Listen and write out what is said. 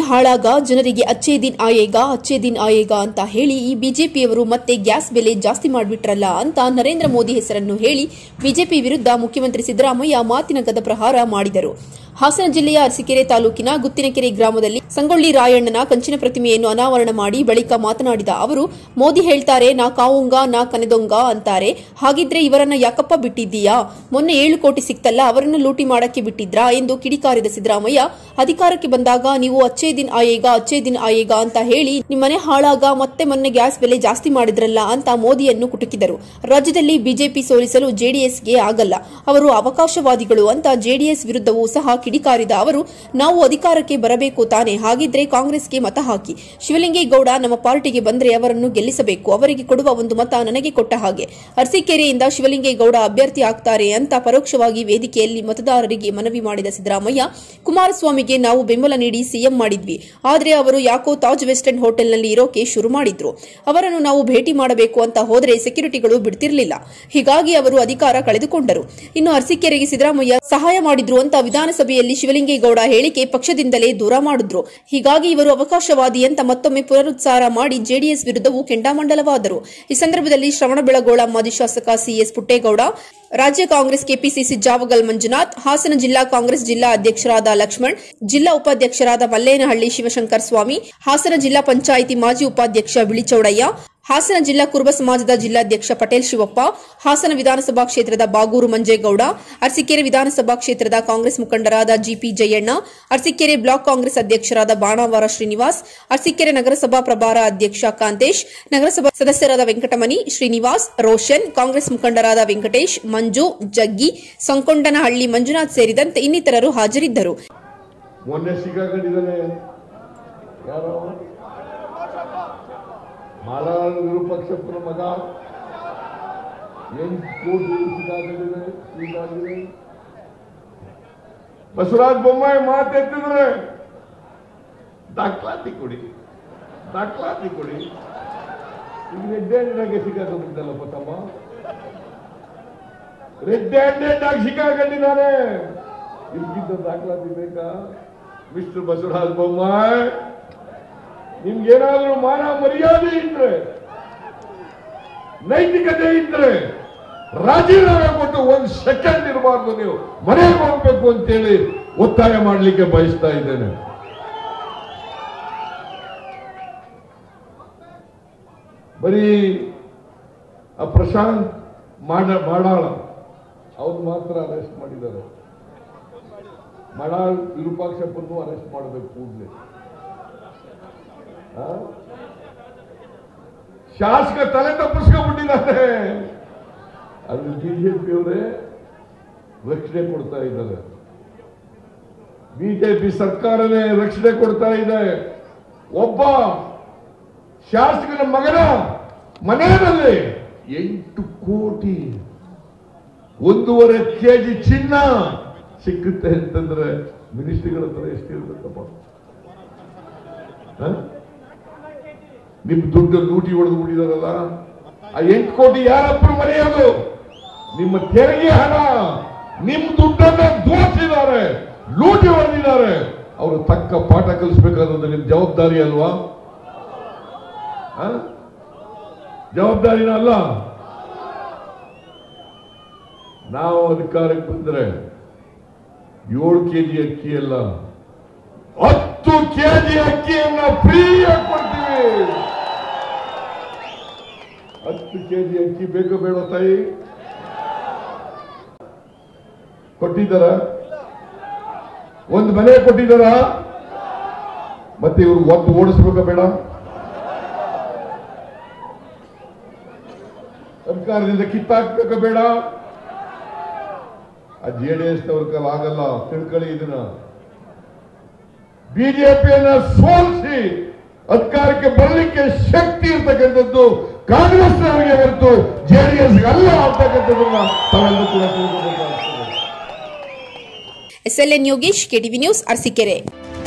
ಹಾಳಾಗ ಜನರಿಗೆ ಅಚ್ಚೇ ದಿನ್ ಆಯೇಗ ಅಚ್ಚೇ ದಿನ್ ಆಯೇಗ ಅಂತ ಹೇಳಿ ಈ ಬಿಜೆಪಿಯವರು ಮತ್ತೆ ಗ್ಯಾಸ್ ಬೆಲೆ ಜಾಸ್ತಿ ಮಾಡಿಬಿಟ್ರಲ್ಲ ಅಂತ ನರೇಂದ್ರ ಮೋದಿ ಹೆಸರನ್ನು ಹೇಳಿ ಬಿಜೆಪಿ ವಿರುದ್ಧ ಮುಖ್ಯಮಂತ್ರಿ ಸಿದ್ದರಾಮಯ್ಯ ಮಾತಿನ ಗದಪ್ರಹಾರ ಮಾಡಿದರು ಹಾಸನ ಜಿಲ್ಲೆಯ ಅರಸೀಕೆರೆ ತಾಲೂಕಿನ ಗುತ್ತಿನಕೆರೆ ಗ್ರಾಮದಲ್ಲಿ ಸಂಗೊಳ್ಳಿ ರಾಯಣ್ಣನ ಕಂಚಿನ ಪ್ರತಿಮೆಯನ್ನು ಅನಾವರಣ ಮಾಡಿ ಬಳಿಕ ಮಾತನಾಡಿದ ಅವರು ಮೋದಿ ಹೇಳ್ತಾರೆ ನಾ ಕಾವುಂಗ ನಾ ಕನೆದೊಂಗ ಅಂತಾರೆ ಹಾಗಿದ್ರೆ ಇವರನ್ನ ಯಾಕಪ್ಪ ಬಿಟ್ಟಿದ್ದೀಯಾ ಮೊನ್ನೆ ಏಳು ಕೋಟಿ ಸಿಕ್ತಲ್ಲ ಅವರನ್ನು ಲೂಟಿ ಮಾಡಕ್ಕೆ ಬಿಟ್ಟಿದ್ರಾ ಎಂದು ಕಿಡಿಕಾರಿದ ಸಿದ್ದರಾಮಯ್ಯ ಅಧಿಕಾರಕ್ಕೆ ಬಂದಾಗ ನೀವು ಅಚ್ಚೇ ದಿನ್ ಆಯೇಗ ಅಚ್ಚೇ ದಿನ್ ಆಯೇಗ ಅಂತ ಹೇಳಿ ನಿಮ್ಮನೆ ಹಾಳಾಗ ಮತ್ತೆ ಮೊನ್ನೆ ಗ್ಯಾಸ್ ಬೆಲೆ ಜಾಸ್ತಿ ಮಾಡಿದ್ರಲ್ಲ ಅಂತ ಮೋದಿಯನ್ನು ಕುಟುಕಿದರು ರಾಜ್ಯದಲ್ಲಿ ಬಿಜೆಪಿ ಸೋಲಿಸಲು ಜೆಡಿಎಸ್ಗೆ ಆಗಲ್ಲ ಅವರು ಅವಕಾಶವಾದಿಗಳು ಅಂತ ಜೆಡಿಎಸ್ ವಿರುದ್ಧವೂ ಸಹ ಕಿಡಿಕಾರಿದ ಅವರು ನಾವು ಅಧಿಕಾರಕ್ಕೆ ಬರಬೇಕು ತಾನೆ ಹಾಗಿದ್ರೆ ಕಾಂಗ್ರೆಸ್ಗೆ ಮತ ಹಾಕಿ ಶಿವಲಿಂಗೇಗೌಡ ನಮ್ಮ ಪಾರ್ಟಿಗೆ ಬಂದ್ರೆ ಅವರನ್ನು ಗೆಲ್ಲಿಸಬೇಕು ಅವರಿಗೆ ಕೊಡುವ ಒಂದು ಮತ ನನಗೆ ಕೊಟ್ಟ ಹಾಗೆ ಅರಸೀಕೆರೆಯಿಂದ ಶಿವಲಿಂಗೇಗೌಡ ಅಭ್ಯರ್ಥಿ ಆಗ್ತಾರೆ ಅಂತ ಪರೋಕ್ಷವಾಗಿ ವೇದಿಕೆಯಲ್ಲಿ ಮತದಾರರಿಗೆ ಮನವಿ ಮಾಡಿದ ಸಿದ್ದರಾಮಯ್ಯ ಕುಮಾರಸ್ವಾಮಿಗೆ ನಾವು ಬೆಂಬಲ ನೀಡಿ ಸಿಎಂ ಮಾಡಿದ್ವಿ ಆದ್ರೆ ಅವರು ಯಾಕೋ ತಾಜ್ ವೆಸ್ಟ್ ಎಂಡ್ ಹೋಟೆಲ್ನಲ್ಲಿ ಇರೋಕೆ ಶುರು ಮಾಡಿದ್ರು ಅವರನ್ನು ನಾವು ಭೇಟಿ ಮಾಡಬೇಕು ಅಂತ ಹೋದ್ರೆ ಸೆಕ್ಯೂರಿಟಿಗಳು ಬಿಡ್ತಿರ್ಲಿಲ್ಲ ಹೀಗಾಗಿ ಅವರು ಅಧಿಕಾರ ಕಳೆದುಕೊಂಡರು ಇನ್ನು ಅರಸೀಕೆರೆಗೆ ಸಿದ್ದರಾಮಯ್ಯ ಸಹಾಯ ಮಾಡಿದ್ರು ಅಂತ ವಿಧಾನಸಭೆಯಲ್ಲಿ ಶಿವಲಿಂಗೇಗೌಡ ಹೇಳಿಕೆ ಪಕ್ಷದಿಂದಲೇ ದೂರ ಮಾಡಿದ್ರು ಹೀಗಾಗಿ ಇವರು ಅವಕಾಶವಾದಿ ಅಂತ ಮತ್ತೊಮ್ಮೆ ಪುನರುಚ್ಚಾರ ಮಾಡಿ ಜೆಡಿಎಸ್ ವಿರುದ್ಧವೂ ಕೆಂಡಾಮಂಡಲವಾದರು ಈ ಸಂದರ್ಭದಲ್ಲಿ ಶ್ರವಣಬೆಳಗೊಳ ಮಾಜಿ ಶಾಸಕ ಸಿಎಸ್ ಪುಟ್ಟೇಗೌಡ ರಾಜ್ಯ ಕಾಂಗ್ರೆಸ್ ಕೆಪಿಸಿಸಿ ಜಾವಗಲ್ ಮಂಜುನಾಥ್ ಹಾಸನ ಜಿಲ್ಲಾ ಕಾಂಗ್ರೆಸ್ ಜಿಲ್ಲಾ ಅಧ್ಯಕ್ಷರಾದ ಲಕ್ಷ್ಮಣ್ ಜಿಲ್ಲಾ ಉಪಾಧ್ಯಕ್ಷರಾದ ಮಲ್ಲೇನಹಳ್ಳಿ ಶಿವಶಂಕರ್ ಸ್ವಾಮಿ ಹಾಸನ ಜಿಲ್ಲಾ ಪಂಚಾಯಿತಿ ಮಾಜಿ ಉಪಾಧ್ಯಕ್ಷ ಬಿಳಿಚೌಡಯ್ಯ ಹಾಸನ ಜಿಲ್ಲಾ ಕುರುಬ ಸಮಾಜದ ಜಿಲ್ಲಾಧ್ಯಕ್ಷ ಪಟೇಲ್ ಶಿವಪ್ಪ ಹಾಸನ ವಿಧಾನಸಭಾ ಕ್ಷೇತ್ರದ ಬಾಗೂರು ಮಂಜೇಗೌಡ ಅರಸೀಕೆರೆ ವಿಧಾನಸಭಾ ಕ್ಷೇತ್ರದ ಕಾಂಗ್ರೆಸ್ ಮುಖಂಡರಾದ GP Jayanna Arsikere block Congress ಅಧ್ಯಕ್ಷರಾದ ಬಾಣಾವಾರ ಶ್ರೀನಿವಾಸ್ ಅರಸೀಕೆರೆ ನಗರಸಭಾ ಪ್ರಭಾರ ಅಧ್ಯಕ್ಷ ಕಾಂತೇಶ್ ನಗರಸಭಾ ಸದಸ್ಯರಾದ ವೆಂಕಟಮಣಿ ಶ್ರೀನಿವಾಸ್ ರೋಷನ್ ಕಾಂಗ್ರೆಸ್ ಮುಖಂಡರಾದ ವೆಂಕಟೇಶ್ ಮಂಜು ಜಗ್ಗಿ ಸಂಕೊಂಡನಹಳ್ಳಿ ಮಂಜುನಾಥ್ ಸೇರಿದಂತೆ ಇನ್ನಿತರರು ಹಾಜರಿದ್ದರು ಮೊನ್ನೆ ಸಿಕ್ಕಾಕೊಂಡಿದ್ದಾನೆ ಯಾರೋ ಮಾಲಾಳ ವಿರೂಪಾಕ್ಷಪ್ಪನ ಮಗ ಎಂಟು ಕೋಟಿ ಸಿಕ್ಕಾಕೊಂಡಿದೆ ಹೀಗಾಗಿದೆ ಬಸವರಾಜ ಬೊಮ್ಮಾಯಿ ಮಾತೆತ್ತಿದ್ರೆ ದಾಖಲಾತಿ ಕೊಡಿ ದಾಖಲಾತಿ ಕೊಡಿ ಈಗ ರೆಡ್ ಹ್ಯಾಂಡೆಡ್ ಆಗಿ ಸಿಕ್ಕಾಕೊಂಡಿದ್ದಲ್ಲಪ್ಪ ತಮ್ಮ ರೆಡ್ ಹ್ಯಾಂಡೆಡ್ ಆಗಿ ಸಿಕ್ಕಾಕೊಂಡಿದ್ದಾರೆ ಇದಕ್ಕಿಂತ ದಾಖಲಾತಿ ಬೇಕಾ ಮಿಸ್ಟರ್ ಬಸವರಾಜ ಬೊಮ್ಮಾಯಿ ನಿಮ್ಗೇನಾದ್ರೂ ಮಾನ ಮರ್ಯಾದೆ ಇದ್ರೆ ನೈತಿಕತೆ ಇದ್ರೆ ರಾಜೀನಾಮೆ ಕೊಟ್ಟು ಒಂದ್ ಸೆಕೆಂಡ್ ಇರಬಾರ್ದು ನೀವು ಮನೆಗೆ ಹೋಗ್ಬೇಕು ಅಂತೇಳಿ ಒತ್ತಾಯ ಮಾಡಲಿಕ್ಕೆ ಬಯಸ್ತಾ ಇದ್ದೇನೆ ಬರೀ ಆ ಪ್ರಶಾಂತ್ ಮಾಡ ಮಾಡಾಳ ಅವ್ರು ಮಾತ್ರ ಅರೆಸ್ಟ್ ಮಾಡಿದ್ದಾರೆ ಮಾಡಾಳ್ ವಿರೂಪಾಕ್ಷಪ್ಪನ್ನು ಅರೆಸ್ಟ್ ಮಾಡಬೇಕು ಕೂಡಲೇ ಶಾಸಕ ತಲೆ ತಪ್ಪಿಸ್ಕೊಂಡ್ಬಿಟ್ಟಿದ್ದಾರೆ ಅದು ಬಿಜೆಪಿಯವರೇ ರಕ್ಷಣೆ ಕೊಡ್ತಾ ಇದ್ದಾರೆ ಬಿಜೆಪಿ ಸರ್ಕಾರನೇ ರಕ್ಷಣೆ ಕೊಡ್ತಾ ಇದೆ ಒಬ್ಬ ಶಾಸಕನ ಮಗನ ಮನೆಯಲ್ಲಿ ಎಂಟು ಕೋಟಿ ಒಂದೂವರೆ ಕೆಜಿ ಚಿನ್ನ ಸಿಕ್ಕುತ್ತೆ ಅಂತಂದ್ರೆ ಮಿನಿಸ್ಟ್ರಿಗಳ ಹತ್ರ ಎಷ್ಟಿರ್ಬೇಕಪ್ಪ ಹ? ನಿಮ್ ದುಡ್ಡು ಲೂಟಿ ಹೊಡೆದು ಬಿಟ್ಟಿದಾರಲ್ಲ ಆ ಎಂಟು ಕೋಟಿ ಯಾರಪ್ಪ ಮರೆಯೋದು ನಿಮ್ಮ ತೆರಿಗೆ ಹಣ ನಿಮ್ ದುಡ್ಡನ್ನ ದೋಚಿದ್ದಾರೆ ಲೂಟಿ ಹೊಡೆದಿದ್ದಾರೆ ಅವರು ತಕ್ಕ ಪಾಠ ಕಲಿಸ್ಬೇಕಾದ್ರೆ ನಿಮ್ ಜವಾಬ್ದಾರಿ ಅಲ್ವಾ ಹ? ಜವಾಬ್ದಾರಿನ ಅಲ್ಲ ನಾವು ಅಧಿಕಾರಕ್ಕೆ ಬಂದ್ರೆ ಏಳು ಕೆಜಿ ಅಕ್ಕಿ ಅಲ್ಲ ಹತ್ತು ಕೆಜಿ ಅಕ್ಕಿಯನ್ನ ಫ್ರೀಯಾಗಿ ಕೊಡ್ತೀವಿ ಹತ್ತು ಕೆಜಿ ಅಕ್ಕಿ ಬೇಕು ಬೇಡ ತಾಯಿ ಕೊಟ್ಟಿದ್ದಾರ ಒಂದು ಮನೆ ಕೊಟ್ಟಿದ್ದಾರ ಮತ್ತೆ ಇವ್ರು ಒತ್ತು ಓಡಿಸ್ಬೇಕ ಬೇಡ ಸರ್ಕಾರದಿಂದ ಕಿತ್ತಾಕ್ಬೇಕ ಬೇಡ ಆ ಜೆ ಡಿ ಎಸ್ ನವ್ರ ಕೈಲಿ ಆಗಲ್ಲ ತಿಳ್ಕೊಳ್ಳಿ ಇದನ್ನ ಬಿಜೆಪಿಯನ್ನ ಸೋಲಿಸಿ ಅಧಿಕಾರಕ್ಕೆ ಬರಲಿಕ್ಕೆ ಶಕ್ತಿ ಇರ್ತಕ್ಕಂಥದ್ದು ಕಾಂಗ್ರೆಸ್ನವರಿಗೆ ಹೊರತು ಜೆಡಿಎಸ್ ಅಲ್ಲ ಅಂತಕ್ಕಂಥದ್ದನ್ನ ತಾವೆಲ್ಲರೂ ಕೂಡ ತಿಳ್ಕೊಬೇಕಾಗ್ತದೆ SLN Yogesh KTV news Arsikere